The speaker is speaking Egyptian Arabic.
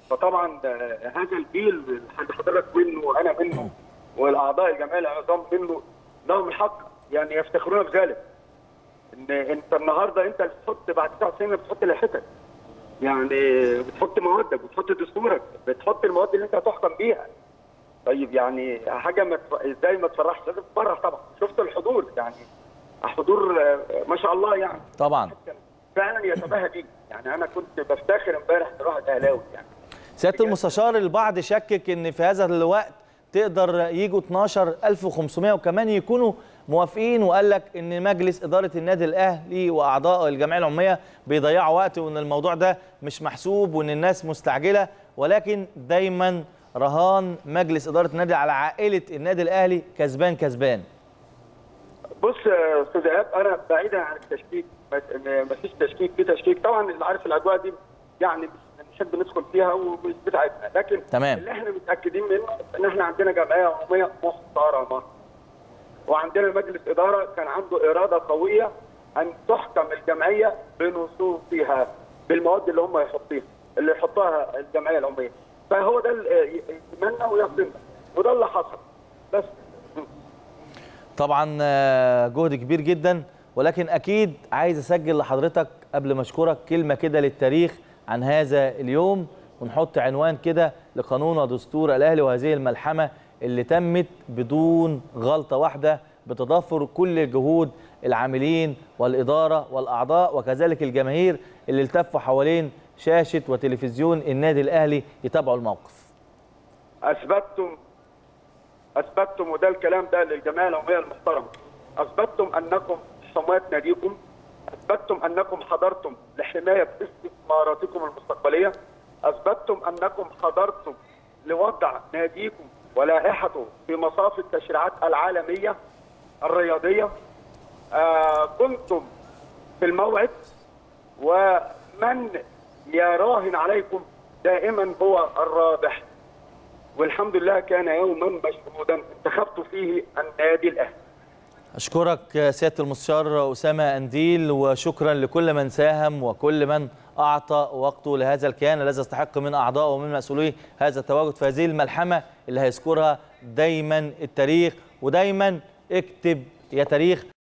فطبعا آه، هذا الجيل اللي حضرتك منه وانا منه والاعضاء الجمعيه العظام منه لهم الحق يعني يفتخرون بذلك ان انت النهارده انت اللي بتحط بعد تسع سنين بتحط لائحتك يعني بتحط موادك بتحط دستورك بتحط المواد اللي انت هتحكم بيها طيب يعني حاجه ما تف- ازاي ما تفرحش لازم تفرح طبعا شفت الحضور يعني حضور آه، ما شاء الله يعني طبعا فعلا يتباهى بيه يعني انا كنت بفتخر امبارح بواحد اهلاوي يعني سياده المستشار البعض شكك ان في هذا الوقت تقدر يجوا 12500 وكمان يكونوا موافقين وقال لك ان مجلس اداره النادي الاهلي واعضاء الجمعيه العموميه بيضيعوا وقت وان الموضوع ده مش محسوب وان الناس مستعجله ولكن دايما رهان مجلس اداره النادي على عائله النادي الاهلي كسبان كسبان بص يا استاذ ايهاب انا بعيدا عن التشكيك ما فيش تشكيك في تشكيك طبعا اللي عارف الاجواء دي يعني مش نحب ندخل فيها ومش بتاعتنا لكن تمام. اللي احنا متاكدين منه ان احنا عندنا جمعيه عموميه محترمه وعندنا مجلس اداره كان عنده اراده قويه ان تحكم الجمعيه بنصوصها بالمواد اللي هم يحطيها اللي يحطها الجمعيه العموميه فهو ده اللي يتمنى ويصدمنا وده اللي حصل بس طبعا آه، جهد كبير جدا ولكن اكيد عايز اسجل لحضرتك قبل ما اشكرك كلمه كده للتاريخ عن هذا اليوم ونحط عنوان كده لقانون ودستور الاهلي وهذه الملحمه اللي تمت بدون غلطه واحده بتضافر كل جهود العاملين والاداره والاعضاء وكذلك الجماهير اللي التفوا حوالين شاشه وتلفزيون النادي الاهلي يتابعوا الموقف اثبتتم اثبتتم وده الكلام ده للجمعيه العموميه المحترمه اثبتتم انكم حماة ناديكم اثبتتم انكم حضرتم لحمايه استثماراتكم المستقبليه اثبتتم انكم حضرتم لوضع ناديكم ولائحته في مصاف التشريعات العالميه الرياضيه آه كنتم في الموعد ومن يراهن عليكم دائما هو الرابح والحمد لله كان يوما مشهودا انتخبت فيه النادي الاهلي أشكرك سيادة المستشار أسامة أنديل وشكرا لكل من ساهم وكل من أعطى وقته لهذا الكيان الذي يستحق من أعضائه ومن مسؤوليه هذا التواجد في هذه الملحمة اللي هيذكرها دايما التاريخ ودايما اكتب يا تاريخ